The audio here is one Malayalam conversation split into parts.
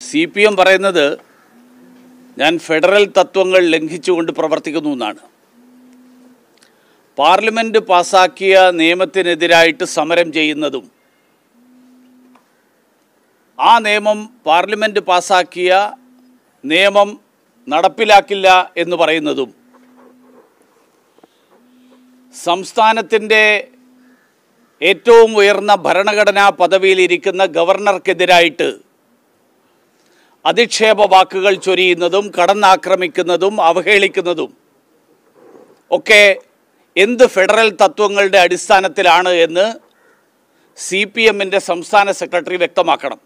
സി പി എം പറയുന്നത് ഞാൻ ഫെഡറൽ തത്വങ്ങൾ ലംഘിച്ചുകൊണ്ട് പ്രവർത്തിക്കുന്നു എന്നാണ് പാർലമെൻറ്റ് പാസാക്കിയ നിയമത്തിനെതിരായിട്ട് സമരം ചെയ്യുന്നതും ആ നിയമം പാർലമെൻറ്റ് പാസാക്കിയ നിയമം നടപ്പിലാക്കില്ല എന്ന് പറയുന്നതും സംസ്ഥാനത്തിൻ്റെ ഏറ്റവും ഉയർന്ന ഭരണഘടനാ പദവിയിലിരിക്കുന്ന ഗവർണർക്കെതിരായിട്ട് അധിക്ഷേപ വാക്കുകൾ ചൊരിയുന്നതും കടന്നാക്രമിക്കുന്നതും അവഹേളിക്കുന്നതും ഒക്കെ എന്ത് ഫെഡറൽ തത്വങ്ങളുടെ അടിസ്ഥാനത്തിലാണ് എന്ന് സി പി എമ്മിൻ്റെ സംസ്ഥാന സെക്രട്ടറി വ്യക്തമാക്കണം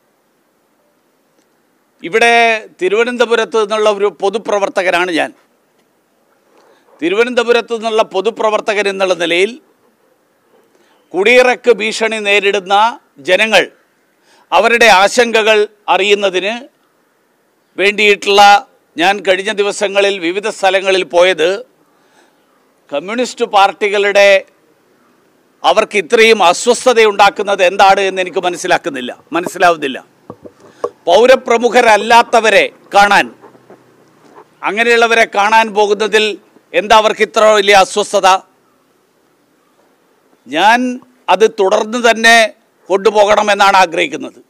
ഇവിടെ തിരുവനന്തപുരത്ത് നിന്നുള്ള ഒരു പൊതുപ്രവർത്തകനാണ് ഞാൻ തിരുവനന്തപുരത്ത് നിന്നുള്ള പൊതുപ്രവർത്തകൻ എന്നുള്ള നിലയിൽ കുടിയിറക്ക് ഭീഷണി നേരിടുന്ന ജനങ്ങൾ അവരുടെ ആശങ്കകൾ അറിയുന്നതിന് വേണ്ടിയിട്ടുള്ള ഞാൻ കഴിഞ്ഞ ദിവസങ്ങളിൽ വിവിധ സ്ഥലങ്ങളിൽ പോയത് കമ്മ്യൂണിസ്റ്റ് പാർട്ടികളുടെ അവർക്ക് ഇത്രയും അസ്വസ്ഥതയുണ്ടാക്കുന്നത് എന്താണ് എന്ന് എനിക്ക് മനസ്സിലാക്കുന്നില്ല മനസ്സിലാവുന്നില്ല പൗരപ്രമുഖരല്ലാത്തവരെ കാണാൻ അങ്ങനെയുള്ളവരെ കാണാൻ പോകുന്നതിൽ എന്താ അവർക്ക് ഇത്ര വലിയ അസ്വസ്ഥത ഞാൻ അത് തുടർന്ന് തന്നെ കൊണ്ടുപോകണമെന്നാണ് ആഗ്രഹിക്കുന്നത്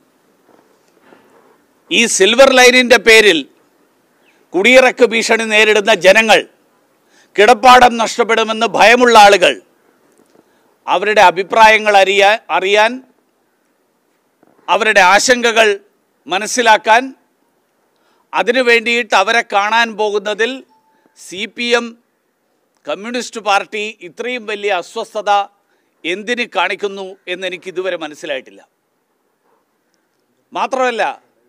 ഈ സിൽവർ ലൈനിൻ്റെ പേരിൽ കുടിയിറക്ക് ഭീഷണി നേരിടുന്ന ജനങ്ങൾ കിടപ്പാടം നഷ്ടപ്പെടുമെന്ന് ഭയമുള്ള ആളുകൾ അവരുടെ അഭിപ്രായങ്ങൾ അറിയാൻ അറിയാൻ അവരുടെ ആശങ്കകൾ മനസ്സിലാക്കാൻ അതിനു വേണ്ടിയിട്ട് അവരെ കാണാൻ പോകുന്നതിൽ C P M communist party ഇത്രയും വലിയ അസ്വസ്ഥത എന്തിന് കാണിക്കുന്നു എന്ന് എനിക്ക് ഇതുവരെ മനസ്സിലായിട്ടില്ല മാത്രമല്ല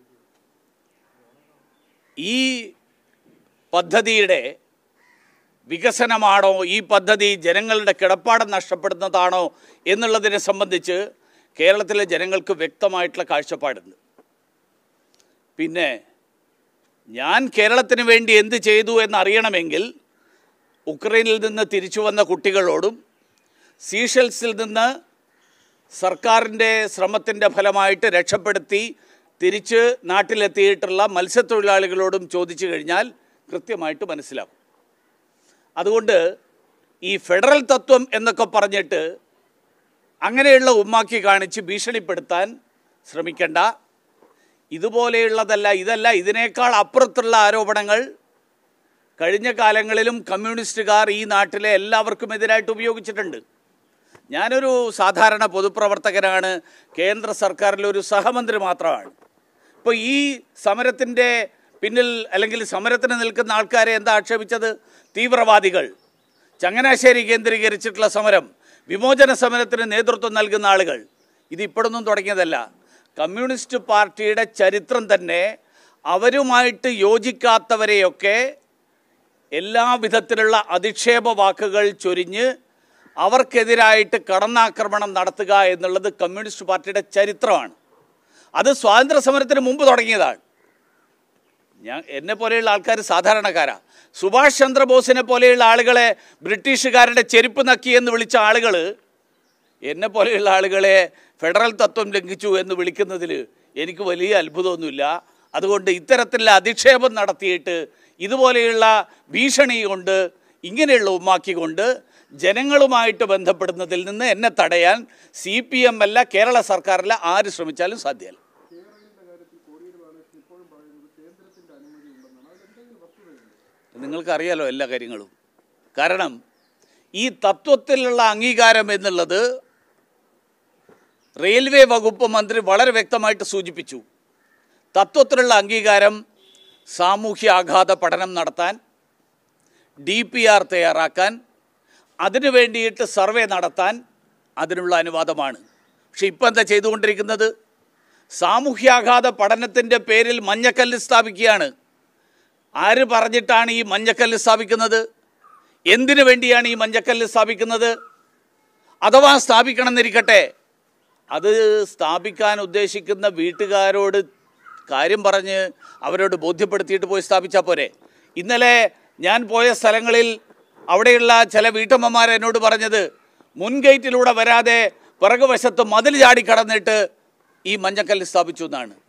ഈ പദ്ധതിയുടെ വികസനമാണോ ഈ പദ്ധതി ജനങ്ങളുടെ കിടപ്പാടം നഷ്ടപ്പെടുന്നതാണോ എന്നുള്ളതിനെ സംബന്ധിച്ച് കേരളത്തിലെ ജനങ്ങൾക്ക് വ്യക്തമായിട്ടുള്ള കാഴ്ചപ്പാടുണ്ട് പിന്നെ ഞാൻ കേരളത്തിന് വേണ്ടി എന്ത് ചെയ്തു എന്നറിയണമെങ്കിൽ ഉക്രൈനിൽ നിന്ന് തിരിച്ചു വന്ന കുട്ടികളോടും സീഷൽസിൽ നിന്ന് സർക്കാരിൻ്റെ ശ്രമത്തിൻ്റെ ഫലമായിട്ട് രക്ഷപ്പെടുത്തി തിരിച്ച് നാട്ടിലെത്തിയിട്ടുള്ള മത്സ്യത്തൊഴിലാളികളോടും ചോദിച്ചു കഴിഞ്ഞാൽ കൃത്യമായിട്ട് മനസ്സിലാവും അതുകൊണ്ട് ഈ ഫെഡറൽ തത്വം എന്നൊക്കെ പറഞ്ഞിട്ട് അങ്ങനെയുള്ള ഉമ്മാക്കി കാണിച്ച് ഭീഷണിപ്പെടുത്താൻ ശ്രമിക്കണ്ട ഇതുപോലെയുള്ളതല്ല ഇതല്ല ഇതിനേക്കാൾ അപ്പുറത്തുള്ള ആരോപണങ്ങൾ കഴിഞ്ഞ കാലങ്ങളിലും കമ്മ്യൂണിസ്റ്റുകാർ ഈ നാട്ടിലെ എല്ലാവർക്കും എതിരായിട്ട് ഉപയോഗിച്ചിട്ടുണ്ട് ഞാനൊരു സാധാരണ പൊതുപ്രവർത്തകനാണ് കേന്ദ്ര സർക്കാരിലെ ഒരു സഹമന്ത്രി മാത്രമാണ് ഇപ്പോൾ ഈ സമരത്തിൻ്റെ പിന്നിൽ അല്ലെങ്കിൽ സമരത്തിന് നിൽക്കുന്ന ആൾക്കാരെ എന്താ ആക്ഷേപിച്ചത് തീവ്രവാദികൾ ചങ്ങനാശ്ശേരി കേന്ദ്രീകരിച്ചിട്ടുള്ള സമരം വിമോചന സമരത്തിന് നേതൃത്വം നൽകുന്ന ആളുകൾ ഇത് ഇപ്പോഴൊന്നും തുടങ്ങിയതല്ല കമ്മ്യൂണിസ്റ്റ് പാർട്ടിയുടെ ചരിത്രം തന്നെ അവരുമായിട്ട് യോജിക്കാത്തവരെയൊക്കെ എല്ലാ വിധത്തിലുള്ള അധിക്ഷേപ വാക്കുകൾ ചൊരിഞ്ഞ് അവർക്കെതിരായിട്ട് കടന്നാക്രമണം നടത്തുക എന്നുള്ളത് കമ്മ്യൂണിസ്റ്റ് പാർട്ടിയുടെ ചരിത്രമാണ് അത് സ്വാതന്ത്ര്യ സമരത്തിന് മുമ്പ് തുടങ്ങിയതാണ് ഞാൻ എന്നെ പോലെയുള്ള ആൾക്കാർ സാധാരണക്കാരാ സുഭാഷ് ചന്ദ്രബോസിനെ പോലെയുള്ള ആളുകളെ ബ്രിട്ടീഷുകാരുടെ ചെരുപ്പ് നക്കി എന്ന് വിളിച്ച ആളുകൾ എന്നെ പോലെയുള്ള ആളുകളെ ഫെഡറൽ തത്വം ലംഘിച്ചു എന്ന് വിളിക്കുന്നതിൽ എനിക്ക് വലിയ അത്ഭുതമൊന്നുമില്ല അതുകൊണ്ട് ഇത്തരത്തിലുള്ള അധിക്ഷേപം നടത്തിയിട്ട് ഇതുപോലെയുള്ള ഭീഷണി കൊണ്ട് ഇങ്ങനെയുള്ള ഉമ്മാക്കി കൊണ്ട് ജനങ്ങളുമായിട്ട് ബന്ധപ്പെടുന്നതിൽ നിന്ന് എന്നെ തടയാൻ സി പി എം അല്ല കേരള സർക്കാരല്ല ആര് ശ്രമിച്ചാലും സാധ്യമല്ല നിങ്ങൾക്കറിയാലോ എല്ലാ കാര്യങ്ങളും കാരണം ഈ തത്വത്തിലുള്ള അംഗീകാരം എന്നുള്ളത് റെയിൽവേ വകുപ്പ് മന്ത്രി വളരെ വ്യക്തമായിട്ട് സൂചിപ്പിച്ചു തത്വത്തിലുള്ള അംഗീകാരം സാമൂഹ്യ ആഘാത പഠനം നടത്താൻ ഡി പി ആർ തയ്യാറാക്കാൻ അതിനു വേണ്ടിയിട്ട് സർവേ നടത്താൻ അതിനുള്ള അനുവാദമാണ് പക്ഷെ ഇപ്പം എന്താ ചെയ്തുകൊണ്ടിരിക്കുന്നത് സാമൂഹ്യാഘാത പഠനത്തിൻ്റെ പേരിൽ മഞ്ഞക്കല്ല് സ്ഥാപിക്കുകയാണ് ആര് പറഞ്ഞിട്ടാണ് ഈ മഞ്ഞക്കല്ല് സ്ഥാപിക്കുന്നത് എന്തിനു വേണ്ടിയാണ് ഈ മഞ്ഞക്കല്ല് സ്ഥാപിക്കുന്നത് അഥവാ സ്ഥാപിക്കണമെന്നിരിക്കട്ടെ അത് സ്ഥാപിക്കാൻ ഉദ്ദേശിക്കുന്ന വീട്ടുകാരോട് കാര്യം പറഞ്ഞ് അവരോട് ബോധ്യപ്പെടുത്തിയിട്ട് പോയി സ്ഥാപിച്ചാൽ പോരെ ഇന്നലെ ഞാൻ പോയ സ്ഥലങ്ങളിൽ അവിടെയുള്ള ചില വീട്ടമ്മമാർ എന്നോട് പറഞ്ഞത് മുൻ ഗേറ്റിലൂടെ വരാതെ പിറകുവശത്ത് മതിൽ ചാടി കടന്നിട്ട് ഈ മഞ്ഞക്കല്ല് സ്ഥാപിച്ചു എന്നാണ്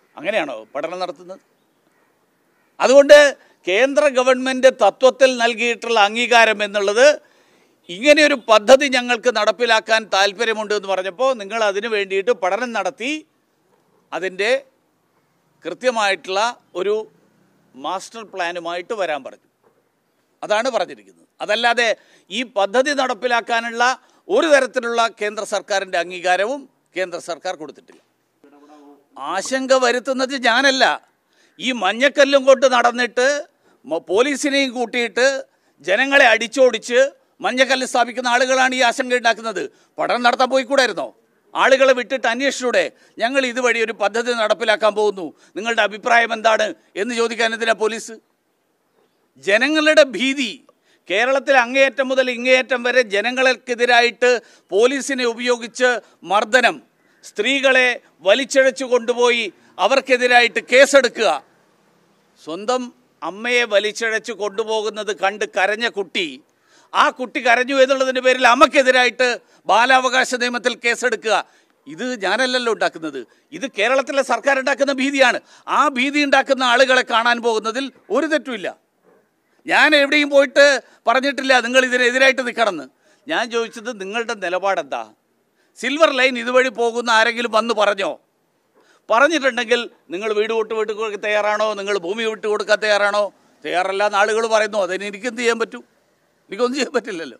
അങ്ങനെയാണോ പഠനം നടത്തുന്നത് അതുകൊണ്ട് കേന്ദ്ര ഗവൺമെൻറ് തത്വത്തിൽ നൽകിയിട്ടുള്ള അംഗീകാരം എന്നുള്ളത് ഇങ്ങനെയൊരു പദ്ധതി ഞങ്ങൾക്ക് നടപ്പിലാക്കാൻ താല്പര്യമുണ്ട് എന്ന് പറഞ്ഞപ്പോൾ നിങ്ങൾ അതിനു വേണ്ടിയിട്ട് പഠനം നടത്തി അതിൻ്റെ കൃത്യമായിട്ടുള്ള ഒരു മാസ്റ്റർ പ്ലാനുമായിട്ട് വരാൻ പറഞ്ഞു അതാണ് പറഞ്ഞിരിക്കുന്നത് അതല്ലാതെ ഈ പദ്ധതി നടപ്പിലാക്കാനുള്ള ഒരു തരത്തിലുള്ള കേന്ദ്ര സർക്കാരിൻ്റെ അംഗീകാരവും കേന്ദ്ര സർക്കാർ കൊടുത്തിട്ടില്ല ആശങ്ക വരുത്തുന്നത് ഞാനല്ല ഈ മഞ്ഞക്കല്ലും കൊണ്ട് നടന്നിട്ട് മ- പോലീസിനെയും കൂട്ടിയിട്ട് ജനങ്ങളെ അടിച്ചോടിച്ച് മഞ്ഞക്കല്ല് സ്ഥാപിക്കുന്ന ആളുകളാണ് ഈ ആശങ്ക ഉണ്ടാക്കുന്നത് പഠനം നടത്താൻ പോയിക്കൂടായിരുന്നോ ആളുകളെ വിട്ടിട്ട് അന്വേഷിച്ചൂടെ ഞങ്ങൾ ഇതുവഴി ഒരു പദ്ധതി നടപ്പിലാക്കാൻ പോകുന്നു നിങ്ങളുടെ അഭിപ്രായം എന്താണ് എന്ന് ചോദിക്കാൻ എന്തിനാ പോലീസ് ജനങ്ങളുടെ ഭീതി കേരളത്തിൽ അങ്ങേയറ്റം മുതൽ ഇങ്ങേയറ്റം വരെ ജനങ്ങൾക്കെതിരായിട്ട് പോലീസിനെ ഉപയോഗിച്ച് മർദ്ദനം സ്ത്രീകളെ വലിച്ചിഴച്ചു കൊണ്ടുപോയി അവർക്കെതിരായിട്ട് കേസെടുക്കുക സ്വന്തം അമ്മയെ വലിച്ചിഴച്ച് കൊണ്ടുപോകുന്നത് കണ്ട് കരഞ്ഞ കുട്ടി ആ കുട്ടി കരഞ്ഞു എന്നുള്ളതിൻ്റെ പേരിൽ അമ്മക്കെതിരായിട്ട് ബാലാവകാശ നിയമത്തിൽ കേസെടുക്കുക ഇത് ഞാനല്ലല്ലോ ഉണ്ടാക്കുന്നത് ഇത് കേരളത്തിലെ സർക്കാർ ഉണ്ടാക്കുന്ന ഭീതിയാണ് ആ ഭീതി ഉണ്ടാക്കുന്ന ആളുകളെ കാണാൻ പോകുന്നതിൽ ഒരു തെറ്റുമില്ല ഞാൻ എവിടെയും പോയിട്ട് പറഞ്ഞിട്ടില്ല നിങ്ങൾ ഇതിനെതിരായിട്ട് നിൽക്കണമെന്ന് ഞാൻ ചോദിച്ചത് നിങ്ങളുടെ നിലപാടെന്താ സിൽവർ ലൈൻ ഇതുവഴി പോകുന്ന ആരെങ്കിലും വന്ന് പറഞ്ഞോ പറഞ്ഞിട്ടുണ്ടെങ്കിൽ നിങ്ങൾ വീട് വിട്ട് വിട്ട് കൊടുക്കാൻ തയ്യാറാണോ നിങ്ങൾ ഭൂമി വിട്ട് കൊടുക്കാൻ തയ്യാറാണോ തയ്യാറല്ല എന്ന് ആളുകൾ പറയുന്നു അതിന് എനിക്കെന്ത് ചെയ്യാൻ പറ്റൂ എനിക്കൊന്നും ചെയ്യാൻ പറ്റില്ലല്ലോ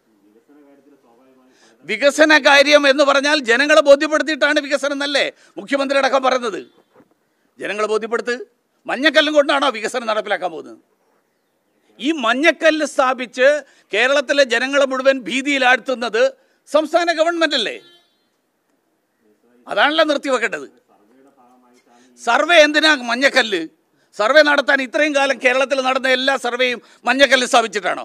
വികസന കാര്യം എന്ന് പറഞ്ഞാൽ ജനങ്ങളെ ബോധ്യപ്പെടുത്തിയിട്ടാണ് വികസനം എന്നല്ലേ മുഖ്യമന്ത്രി അടക്കം പറയുന്നത് ജനങ്ങളെ ബോധ്യപ്പെടുത്ത് മഞ്ഞക്കല്ലും കൊണ്ടാണോ വികസനം നടപ്പിലാക്കാൻ പോകുന്നത് ഈ മഞ്ഞക്കല്ല് സ്ഥാപിച്ച് കേരളത്തിലെ ജനങ്ങളെ മുഴുവൻ ഭീതിയിലാഴ്ത്തുന്നത് സംസ്ഥാന ഗവൺമെന്റ് അല്ലേ അതാണല്ലോ നിർത്തിവെക്കേണ്ടത് സർവേ എന്തിനാ മഞ്ഞക്കല്ല് സർവേ നടത്താൻ ഇത്രയും കാലം കേരളത്തിൽ നടന്ന എല്ലാ സർവേയും മഞ്ഞക്കല്ല് സ്ഥാപിച്ചിട്ടാണോ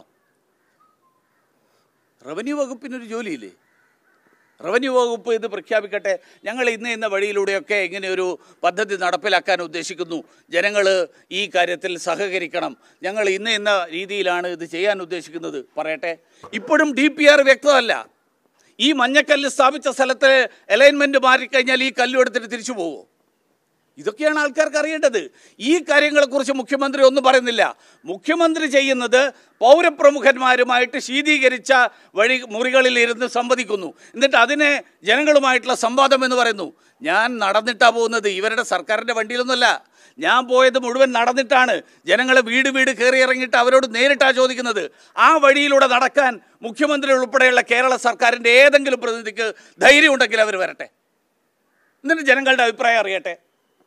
റവന്യൂ വകുപ്പിനൊരു ജോലിയില്ലേ റവന്യൂ വകുപ്പ് ഇത് പ്രഖ്യാപിക്കട്ടെ ഞങ്ങൾ ഇന്ന് ഇന്ന വഴിയിലൂടെയൊക്കെ ഇങ്ങനെ ഒരു പദ്ധതി നടപ്പിലാക്കാൻ ഉദ്ദേശിക്കുന്നു ജനങ്ങൾ ഈ കാര്യത്തിൽ സഹകരിക്കണം ഞങ്ങൾ ഇന്ന ഇന്ന രീതിയിലാണ് ഇത് ചെയ്യാൻ ഉദ്ദേശിക്കുന്നത് പറയട്ടെ ഇപ്പോഴും ഡി പി ആർ വ്യക്തമല്ല ഈ മഞ്ഞക്കല്ല് സ്ഥാപിച്ച സ്ഥലത്ത് അലൈൻമെൻറ്റ് മാറിക്കഴിഞ്ഞാൽ ഈ കല്ലും എടുത്തിട്ട് തിരിച്ചു പോകുമോ ഇതൊക്കെയാണ് ആൾക്കാർക്ക് അറിയേണ്ടത് ഈ കാര്യങ്ങളെക്കുറിച്ച് മുഖ്യമന്ത്രി ഒന്നും പറയുന്നില്ല മുഖ്യമന്ത്രി ചെയ്യുന്നത് പൗരപ്രമുഖന്മാരുമായിട്ട് ശീതീകരിച്ച വഴി മുറികളിൽ ഇരുന്ന് സംവദിക്കുന്നു എന്നിട്ട് അതിനെ ജനങ്ങളുമായിട്ടുള്ള സംവാദം എന്ന് പറയുന്നു ഞാൻ നടന്നിട്ടാ പോകുന്നത് ഇവരുടെ സർക്കാരിൻ്റെ വണ്ടിയിലൊന്നുമല്ല ഞാൻ പോയത് മുഴുവൻ നടന്നിട്ടാണ് ജനങ്ങളെ വീട് വീട് കയറി ഇറങ്ങിയിട്ട് അവരോട് നേരിട്ടാ ചോദിക്കുന്നത് ആ വഴിയിലൂടെ നടക്കാൻ മുഖ്യമന്ത്രി ഉൾപ്പെടെയുള്ള കേരള സർക്കാരിൻ്റെ ഏതെങ്കിലും പ്രതിനിധിക്ക് ധൈര്യം ഉണ്ടെങ്കിൽ അവർ വരട്ടെ എന്നിട്ട് ജനങ്ങളുടെ അഭിപ്രായം അറിയട്ടെ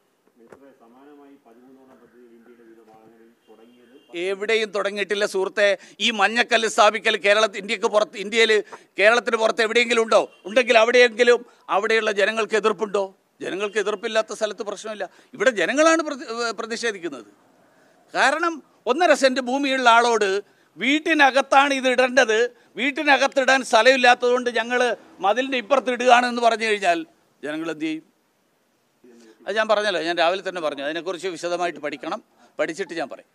എവിടെയും തുടങ്ങിയിട്ടില്ല സുഹൃത്തെ ഈ മഞ്ഞക്കല്ല് സ്ഥാപിക്കൽ കേരളത്തിൽ ഇന്ത്യക്ക് പുറത്ത് ഇന്ത്യയിൽ കേരളത്തിന് പുറത്ത് എവിടെയെങ്കിലും ഉണ്ടോ ഉണ്ടെങ്കിൽ അവിടെയെങ്കിലും അവിടെയുള്ള ജനങ്ങൾക്ക് എതിർപ്പുണ്ടോ ജനങ്ങൾക്ക് എതിർപ്പില്ലാത്ത സ്ഥലത്ത് പ്രശ്നമില്ല ഇവിടെ ജനങ്ങളാണ് പ്രതി- ഏഹ് പ്രതിഷേധിക്കുന്നത് കാരണം ഒന്നര സെൻറ്റ് ഭൂമിയുള്ള ആളോട് വീട്ടിനകത്താണ് ഇത് ഇടേണ്ടത് വീട്ടിനകത്തിടാൻ സ്ഥലമില്ലാത്തതുകൊണ്ട് ഞങ്ങൾ മതിലിൻ്റെ ഇപ്പുറത്ത് ഇടുകയാണെന്ന് പറഞ്ഞു കഴിഞ്ഞാൽ ജനങ്ങൾ എന്ത് ചെയ്യും അത് ഞാൻ പറഞ്ഞല്ലോ ഞാൻ രാവിലെ തന്നെ പറഞ്ഞു അതിനെക്കുറിച്ച് വിശദമായിട്ട് പഠിക്കണം പഠിച്ചിട്ട് ഞാൻ പറയും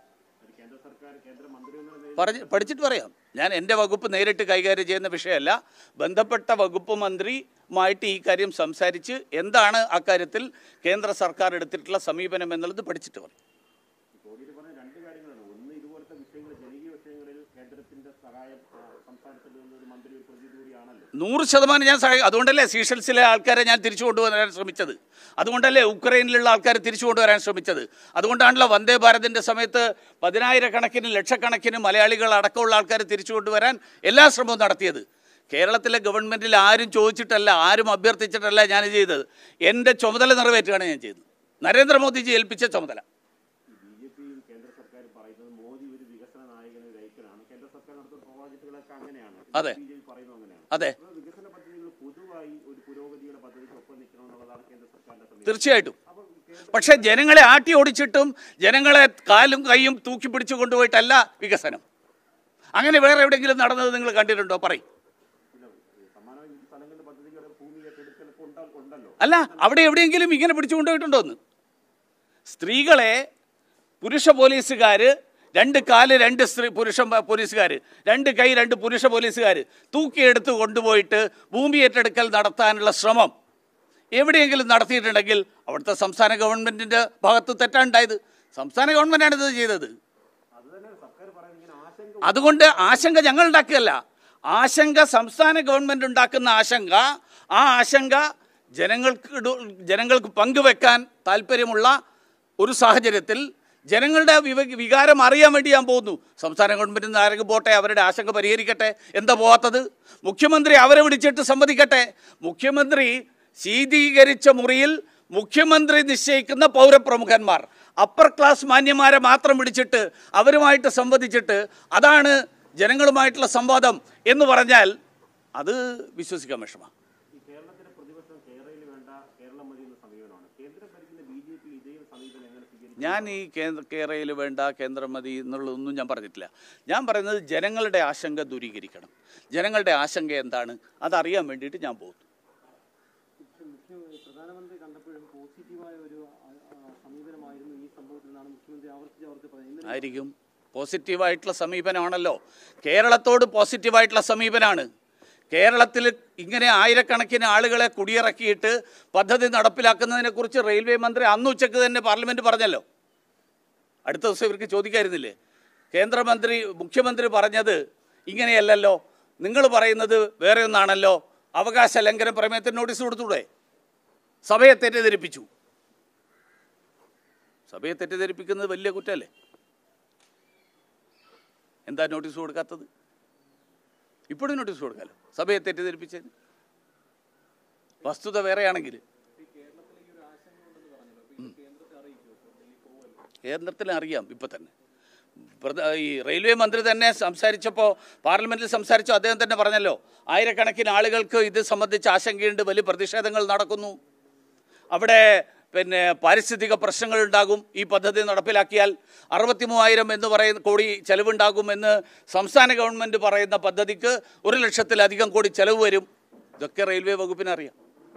പറഞ്ഞ് പഠിച്ചിട്ട് പറയാം ഞാൻ എൻ്റെ വകുപ്പ് നേരിട്ട് കൈകാര്യം ചെയ്യുന്ന വിഷയമല്ല ബന്ധപ്പെട്ട വകുപ്പ് മന്ത്രിയുമായിട്ട് ഈ കാര്യം സംസാരിച്ച് എന്താണ് അക്കാര്യത്തിൽ കേന്ദ്ര സർക്കാർ എടുത്തിട്ടുള്ള സമീപനം എന്നുള്ളത് പഠിച്ചിട്ട് പറയും കോടിയിൽ പറഞ്ഞ രണ്ട് കാര്യങ്ങളാണ് ഒന്ന് ഇതുപോലത്തെ വിഷയങ്ങൾ ജനകീയ വിഷയങ്ങളിൽ കേന്ദ്രത്തിന്റെ സഹായം ആ, സംസ്ഥാനത്തിൽ നിന്ന് ഒരു മന്ത്രി ഒരു പ്രതിനിധി കൂടിയാണല്ലോ നൂറ് ശതമാനം ഞാൻ സഹായി അതുകൊണ്ടല്ലേ സീഷൽസിലെ ആൾക്കാരെ ഞാൻ തിരിച്ചു കൊണ്ടുവരാൻ ശ്രമിച്ചത് അതുകൊണ്ടല്ലേ ഉക്രൈനിലുള്ള ആൾക്കാരെ തിരിച്ചു കൊണ്ടുവരാൻ ശ്രമിച്ചത് അതുകൊണ്ടാണല്ലോ വന്ദേ ഭാരതിൻ്റെ സമയത്ത് പതിനായിരക്കണക്കിന് ലക്ഷക്കണക്കിന് മലയാളികൾ അടക്കമുള്ള ആൾക്കാരെ തിരിച്ചു കൊണ്ടുവരാൻ എല്ലാ ശ്രമവും നടത്തിയത് കേരളത്തിലെ ഗവൺമെൻറ്റിൽ ആരും ചോദിച്ചിട്ടല്ല ആരും അഭ്യർത്ഥിച്ചിട്ടല്ല ഞാൻ ചെയ്തത് എൻ്റെ ചുമതല നിറവേറ്റുകയാണ് ഞാൻ ചെയ്തത് നരേന്ദ്രമോദിജി ഏൽപ്പിച്ച ചുമതല ബി ജെ പിയും കേന്ദ്ര സർക്കാരും പറയുന്നത് മോദി ഒരു വികസന നായകന് ഒരു ഐക്യനാണ് കേന്ദ്ര സർക്കാർ നടത്തുന്ന പ്രോജക്റ്റുകളൊക്കെ അങ്ങനെയാണ് അതെ. ബി ജെ പി പറയുന്നത് അങ്ങനെയാണ് അതെ അപ്പോൾ വികസന പദ്ധതികൾ പൊതുവായി ഒരു പുരോഗതിയുടെ പദ്ധതിക്ക് ഒപ്പം നിൽക്കണം എന്നുള്ളതാണ് കേന്ദ്ര സർക്കാരിന്റെ സമീപനം തീർച്ചയായിട്ടും പക്ഷേ ജനങ്ങളെ ആട്ടി ഓടിച്ചിട്ടും ജനങ്ങളെ കാലും കൈയും തൂക്കി പിടിച്ചു കൊണ്ടുപോയിട്ടല്ല വികസനം അങ്ങനെ വേറെ എവിടെയെങ്കിലും നടന്നത് നിങ്ങൾ കണ്ടിട്ടുണ്ടോ പറയും സമാനമായി ഈ സ്ഥലങ്ങളുടെ പദ്ധതികളുടെ ഭൂമി ഏറ്റെടുക്കലൊക്കെ ഉണ്ടാ- ഉണ്ടല്ലോ അല്ല അവിടെ എവിടെയെങ്കിലും ഇങ്ങനെ പിടിച്ചു കൊണ്ടുപോയിട്ടുണ്ടോ എന്ന് സ്ത്രീകളെ പുരുഷ പോലീസുകാർ രണ്ട് കാല് രണ്ട് സ്ത്രീ പുരുഷ പോലീസുകാർ രണ്ട് കൈ രണ്ട് പുരുഷ പോലീസുകാർ തൂക്കിയെടുത്ത് കൊണ്ടുപോയിട്ട് ഭൂമി ഏറ്റെടുക്കൽ നടത്താനുള്ള ശ്രമം എവിടെയെങ്കിലും നടത്തിയിട്ടുണ്ടെങ്കിൽ അവിടുത്തെ സംസ്ഥാന ഗവൺമെൻറ്റിൻ്റെ ഭാഗത്ത് തെറ്റാണ്ടായത് സംസ്ഥാന ഗവൺമെൻറ്റാണ് ഇത് ചെയ്തത് അത് തന്നെ സർക്കാർ പറയുന്നത് ഇങ്ങനെ ആശങ്ക അതുകൊണ്ട് ആശങ്ക ഞങ്ങൾ ഉണ്ടാക്കുകയല്ല ആശങ്ക സംസ്ഥാന ഗവൺമെൻറ് ഉണ്ടാക്കുന്ന ആശങ്ക ആ ആശങ്ക ജനങ്ങൾക്ക് ഇടു- ജനങ്ങൾക്ക് പങ്കുവെക്കാൻ താല്പര്യമുള്ള ഒരു സാഹചര്യത്തിൽ ജനങ്ങളുടെ വിവ വികാരം അറിയാൻ വേണ്ടി ഞാൻ പോകുന്നു സംസ്ഥാന ഗവൺമെൻറ്റിൽ നിന്ന് ആരെങ്കിലും പോട്ടെ അവരുടെ ആശങ്ക പരിഹരിക്കട്ടെ എന്താ പോകാത്തത് മുഖ്യമന്ത്രി അവരെ വിളിച്ചിട്ട് സമ്മതിക്കട്ടെ മുഖ്യമന്ത്രി ശീതീകരിച്ച മുറിയിൽ മുഖ്യമന്ത്രി നിശ്ചയിക്കുന്ന പൗരപ്രമുഖന്മാർ അപ്പർ ക്ലാസ് മാന്യന്മാരെ മാത്രം വിളിച്ചിട്ട് അവരുമായിട്ട് സംവദിച്ചിട്ട് അതാണ് ജനങ്ങളുമായിട്ടുള്ള സംവാദം എന്ന് പറഞ്ഞാൽ അത് വിശ്വസിക്കാൻ വിഷമം ഈ കേരളത്തിലെ പ്രതിപക്ഷം കേരളയിൽ വേണ്ട കേരളം മതി എന്ന സമീപനമാണ് കേന്ദ്രം ഭരിക്കുന്ന ബി ജെ പി ഇതേ സമീപനം എങ്ങനെ സ്വീകരിക്കും ഞാൻ ഈ കേന്ദ്ര കേരളയിൽ വേണ്ട കേന്ദ്രം മതി എന്നുള്ളതൊന്നും ഞാൻ പറഞ്ഞിട്ടില്ല ഞാൻ പറയുന്നത് ജനങ്ങളുടെ ആശങ്ക ദൂരീകരിക്കണം ജനങ്ങളുടെ ആശങ്ക എന്താണ് അതറിയാൻ വേണ്ടിയിട്ട് ഞാൻ പോകുന്നു മുഖ്യ പ്രധാനമന്ത്രി കണ്ടപ്പോഴും പോസിറ്റീവായ ഒരു ആ, ആ, സമീപനമായിരുന്നു ഈ സംഭവത്തിൽ നിന്നാണ് മുഖ്യമന്ത്രി ആവർത്തിച്ച് ആവർത്തി പറയുന്നത് ഇന്നലെ ആയിരിക്കും പോസിറ്റീവായിട്ടുള്ള സമീപനമാണല്ലോ കേരളത്തോട് പോസിറ്റീവായിട്ടുള്ള സമീപനമാണ് കേരളത്തിൽ ഇങ്ങനെ ആയിരക്കണക്കിന് ആളുകളെ കുടിയിറക്കിയിട്ട് പദ്ധതി നടപ്പിലാക്കുന്നതിനെക്കുറിച്ച് റെയിൽവേ മന്ത്രി അന്ന് ഉച്ചക്ക് തന്നെ പാർലമെൻറ്റ് പറഞ്ഞല്ലോ അടുത്ത ദിവസം ഇവർക്ക് ചോദിക്കായിരുന്നില്ലേ കേന്ദ്രമന്ത്രി മുഖ്യമന്ത്രി പറഞ്ഞത് ഇങ്ങനെയല്ലല്ലോ നിങ്ങൾ പറയുന്നത് വേറെ ഒന്നാണല്ലോ അവകാശ ലംഘന പ്രമേയത്തിന് നോട്ടീസ് കൊടുത്തൂടെ സഭയെ തെറ്റിദ്ധരിപ്പിച്ചു സഭയെ തെറ്റിദ്ധരിപ്പിക്കുന്നത് വലിയ കുറ്റമല്ലേ എന്താ നോട്ടീസ് കൊടുക്കാത്തത് ഇപ്പോഴും നോട്ടീസ് കൊടുക്കാമല്ലോ സഭയെ തെറ്റിദ്ധരിപ്പിച്ചതിന് വസ്തുത വേറെയാണെങ്കിൽ കേന്ദ്രത്തിന് അറിയാം ഇപ്പം തന്നെ പ്രധ- ഈ റെയിൽവേ മന്ത്രി തന്നെ സംസാരിച്ചപ്പോൾ പാർലമെന്റിൽ സംസാരിച്ചു അദ്ദേഹം തന്നെ പറഞ്ഞല്ലോ ആയിരക്കണക്കിന് ആളുകൾക്ക് ഇത് സംബന്ധിച്ച് ആശങ്കയുണ്ട് വലിയ പ്രതിഷേധങ്ങൾ നടക്കുന്നു അവിടെ പിന്നെ പാരിസ്ഥിതിക പ്രശ്നങ്ങൾ ഉണ്ടാകും ഈ പദ്ധതി നടപ്പിലാക്കിയാൽ അറുപത്തി മൂവായിരം എന്ന് പറയുന്ന കോടി ചെലവുണ്ടാകും എന്ന് സംസ്ഥാന ഗവൺമെൻറ് പറയുന്ന പദ്ധതിക്ക് ഒരു ലക്ഷത്തിലധികം കോടി ചെലവ് വരും ഇതൊക്കെ റെയിൽവേ വകുപ്പിന് അറിയാം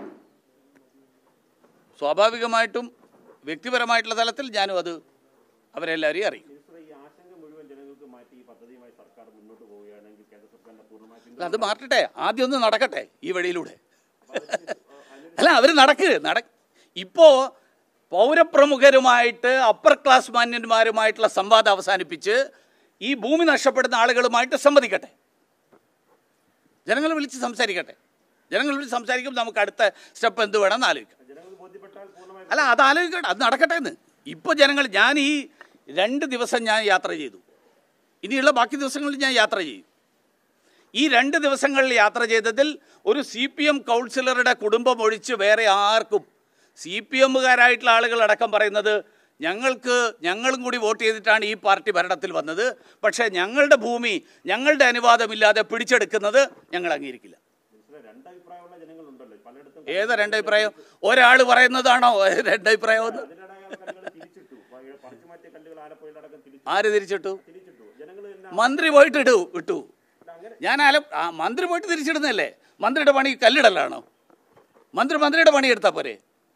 സ്വാഭാവികമായിട്ടും വ്യക്തിപരമായിട്ടുള്ള തലത്തിൽ ഞാനും അത് അവരെല്ലാവരെയും അറിയും മിനിസ്റ്റർ ഈ ആശങ്ക മുഴുവൻ ജനങ്ങൾക്ക് മാറ്റി ഈ പദ്ധതിയുമായി സർക്കാർ മുന്നോട്ട് പോവുകയാണെങ്കിൽ കേന്ദ്ര സർക്കാരിന്റെ പൂർണ്ണമായ പിന്തുണ അത് മാറ്റട്ടെ ആദ്യം ഒന്ന് നടക്കട്ടെ ഈ വഴിയിലൂടെ അല്ല അവർ നടക്ക് നട ഇപ്പോൾ പൗരപ്രമുഖരുമായിട്ട് അപ്പർ ക്ലാസ് മാന്യന്മാരുമായിട്ടുള്ള സംവാദം അവസാനിപ്പിച്ച് ഈ ഭൂമി നഷ്ടപ്പെടുന്ന ആളുകളുമായിട്ട് സംവദിക്കട്ടെ ജനങ്ങൾ വിളിച്ച് സംസാരിക്കട്ടെ ജനങ്ങൾ വിളിച്ച് സംസാരിക്കുമ്പോൾ നമുക്ക് അടുത്ത സ്റ്റെപ്പ് എന്ത് വേണമെന്ന് ആലോചിക്കാം ജനങ്ങൾക്ക് ബോധ്യപ്പെട്ടാൽ പൂർണ്ണമായി അല്ല അത് ആലോചിക്കട്ടെ അത് നടക്കട്ടെ എന്ന് ഇപ്പോൾ ജനങ്ങൾ ഞാൻ ഈ രണ്ട് ദിവസം ഞാൻ യാത്ര ചെയ്തു ഇനിയുള്ള ബാക്കി ദിവസങ്ങളിൽ ഞാൻ യാത്ര ചെയ്യും ഈ രണ്ട് ദിവസങ്ങളിൽ യാത്ര ചെയ്തതിൽ ഒരു സി പി എം കൗൺസിലറുടെ കുടുംബം ഒഴിച്ച് വേറെ ആർക്കും സി പി എമ്മുകാരായിട്ടുള്ള ആളുകൾ അടക്കം പറയുന്നത് ഞങ്ങൾക്ക് ഞങ്ങളും കൂടി വോട്ട് ചെയ്തിട്ടാണ് ഈ പാർട്ടി ഭരണത്തിൽ വന്നത് പക്ഷേ ഞങ്ങളുടെ ഭൂമി ഞങ്ങളുടെ അനുവാദമില്ലാതെ പിടിച്ചെടുക്കുന്നത് ഞങ്ങൾ അംഗീകരിക്കില്ല മിനിസ്റ്ററെ രണ്ടഭിപ്രായമുള്ള ജനങ്ങളുണ്ടല്ലോ പലയിടത്തും ഏത് രണ്ടഭിപ്രായം ഒരാൾ പറയുന്നതാണോ രണ്ടഭിപ്രായം എന്ന് അതിനിടയായ കല്ലുകൾ തിരിച്ചിട്ടു പ- പറിച്ചു മാറ്റിയ കല്ലുകൾ ആലപ്പുഴയിലടക്കം തിരിച്ചു ആര് തിരിച്ചിട്ടു തിരിച്ചിട്ടു ജനങ്ങൾ തന്നെ മന്ത്രി പോയിട്ട് ഇടൂ ഇട്ടു അങ്ങനെ ഞാൻ ആല ആ മന്ത്രി പോയിട്ട് തിരിച്ചിടുന്നതല്ലേ മന്ത്രിയുടെ പണി കല്ലിടലാണോ മന്ത്രി മന്ത്രിയുടെ പണി എടുത്താൽ പോരെ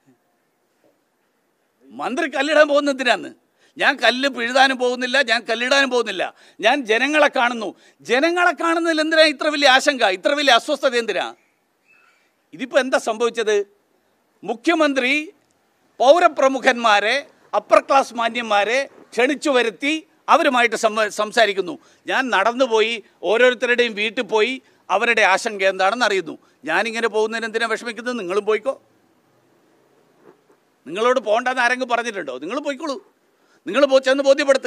മന്ത്രി കല്ലിടാൻ പോകുന്ന എന്തിനാന്ന് ഞാൻ കല്ല് പിഴുതാനും പോകുന്നില്ല ഞാൻ കല്ലിടാനും പോകുന്നില്ല ഞാൻ ജനങ്ങളെ കാണുന്നു ജനങ്ങളെ കാണുന്നതിൽ എന്തിനാ ഇത്ര വലിയ ആശങ്ക ഇത്ര വലിയ അസ്വസ്ഥത എന്തിനാ ഇതിപ്പോൾ എന്താ സംഭവിച്ചത് മുഖ്യമന്ത്രി പൗരപ്രമുഖന്മാരെ അപ്പർ ക്ലാസ് മാന്യന്മാരെ ക്ഷണിച്ചു വരുത്തി അവരുമായിട്ട് സംവ സംസാരിക്കുന്നു ഞാൻ നടന്നുപോയി ഓരോരുത്തരുടെയും വീട്ടിൽ പോയി അവരുടെ ആശങ്ക എന്താണെന്ന് അറിയുന്നു ഞാനിങ്ങനെ പോകുന്നതിന് എന്തിനാ വിഷമിക്കുന്നത് നിങ്ങളും പോയിക്കോ നിങ്ങളോട് പോകണ്ടെന്ന് ആരെങ്കിലും പറഞ്ഞിട്ടുണ്ടോ നിങ്ങൾ പോയിക്കോളൂ നിങ്ങൾ പോ ചെന്ന് ബോധ്യപ്പെടുത്ത്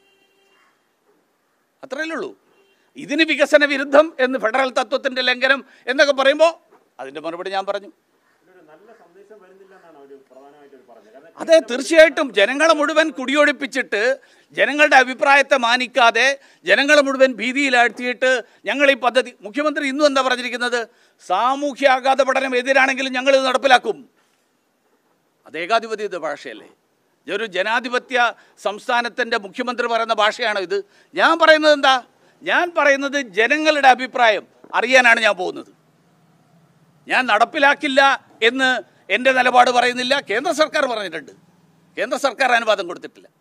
അത്രയല്ലേ ഉള്ളൂ ഇതിന് വികസന വിരുദ്ധം എന്ന് ഫെഡറൽ തത്വത്തിൻ്റെ ലംഘനം എന്നൊക്കെ പറയുമ്പോൾ അതിൻ്റെ മറുപടി ഞാൻ പറഞ്ഞു ഒരു നല്ല സന്ദേശം വരുന്നില്ല എന്നാണ് അവർ പ്രധാനമായിട്ട് അവർ പറഞ്ഞത് കാരണം അതെ തീർച്ചയായിട്ടും ജനങ്ങളെ മുഴുവൻ കുടിയൊഴിപ്പിച്ചിട്ട് ജനങ്ങളുടെ അഭിപ്രായത്തെ മാനിക്കാതെ ജനങ്ങളെ മുഴുവൻ ഭീതിയിലാഴ്ത്തിയിട്ട് ഞങ്ങൾ ഈ പദ്ധതി മുഖ്യമന്ത്രി ഇന്നും എന്താ പറഞ്ഞിരിക്കുന്നത് സാമൂഹ്യ ആഘാത പഠനം എതിരാണെങ്കിലും ഞങ്ങൾ ഇത് നടപ്പിലാക്കും അത് ഏകാധിപത്യ ഭാഷയല്ലേ ഇതൊരു ജനാധിപത്യ സംസ്ഥാനത്തിൻ്റെ മുഖ്യമന്ത്രി പറയുന്ന ഭാഷയാണോ ഇത് ഞാൻ പറയുന്നത് എന്താ ഞാൻ പറയുന്നത് ജനങ്ങളുടെ അഭിപ്രായം അറിയാനാണ് ഞാൻ പോകുന്നത് ഞാൻ നടപ്പിലാക്കില്ല എന്ന് എൻ്റെ നിലപാട് പറയുന്നില്ല കേന്ദ്ര സർക്കാർ പറഞ്ഞിട്ടുണ്ട് കേന്ദ്ര സർക്കാർ അനുവാദം കൊടുത്തിട്ടില്ല